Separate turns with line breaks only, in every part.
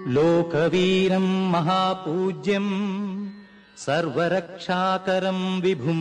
लोकवीरम् महापूज्यम् सर्वरक्षाकरम् विभुम्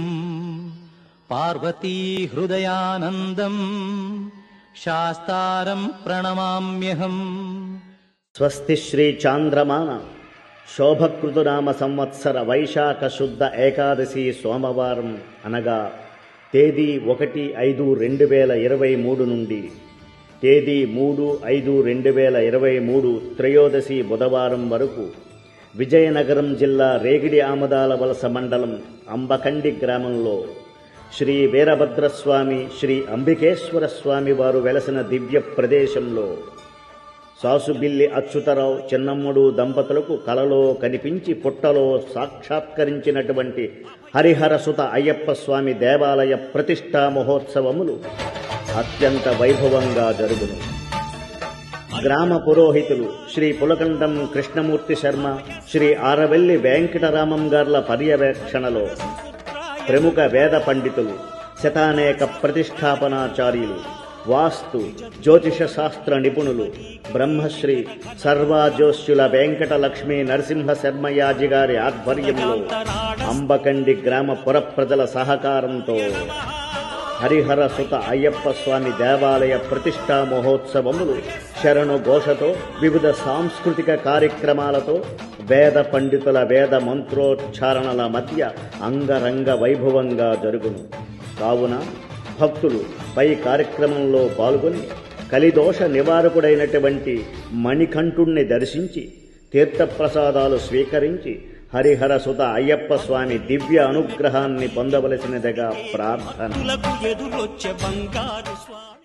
पार्वतीहृदयानन्दम् शास्तारम् प्रणमाम्यहम्
స్వస్తి శ్రీ చాంద్రమాన శోభకృతునామ సంవత్సర వైశాఖ శుద్ధ ఏకాదశి సోమవారం అనగా తేదీ ఒకటి ఐదు రెండు వేల ఇరవై మూడు నుండి తేదీ మూడు ఐదు రెండు వేల ఇరవై మూడు త్రయోదశి బుధవారం వరకు విజయనగరం జిల్లా రేగిడి ఆమదాల వలస మండలం అంబకండి గ్రామంలో శ్రీ వీరభద్రస్వామి శ్రీ అంబికేశ్వర స్వామి వారు వెలసిన దివ్య ప్రదేశంలో సాసుబిల్లి అచ్యుతరావు చిన్నమ్ముడు దంపతులకు కలలో కనిపించి పుట్టలో సాక్షాత్కరించినటువంటి హరిహరసుత అయ్యప్ప స్వామి దేవాలయ ప్రతిష్టా మహోత్సవములు అత్యంత వైభవంగా జరుగును గ్రామ పురోహితులు శ్రీ పులకండం కృష్ణమూర్తి శర్మ శ్రీ ఆరవెల్లి వెంకటరామం గార్ల పర్యవేక్షణలో ప్రముఖ వేద పండితులు శతానేక ప్రతిష్టాపనాచార్యులు వాస్తు జ్యోతిష శాస్త్ర నిపుణులు బ్రహ్మశ్రీ సర్వాజోష్యుల వెంకట లక్ష్మీ నరసింహ శర్మయాజి గారి ఆధ్వర్యంలో అంబకండి గ్రామ పుర ప్రజల సహకారంతో హరిహర సుత అయ్యప్ప స్వామి దేవాలయ ప్రతిష్టా మహోత్సవములు శరణు ఘోషతో వివిధ సాంస్కృతిక కార్యక్రమాలతో వేద పండితుల వేద మంత్రోచ్చారణల మధ్య అంగరంగ వైభవంగా జరుగును కావున భక్తులు పై కార్యక్రమంలో పాల్గొని కలిదోష నివారకుడైనటువంటి మణికంఠుణ్ణి దర్శించి తీర్థప్రసాదాలు స్వీకరించి హరిహర సుత అయ్యప్ప స్వామి దివ్య అనుగ్రహాన్ని పొందవలసినదిగా ప్రార్థన
భక్తులకు ఎదురొచ్చే బంగారు స్వామి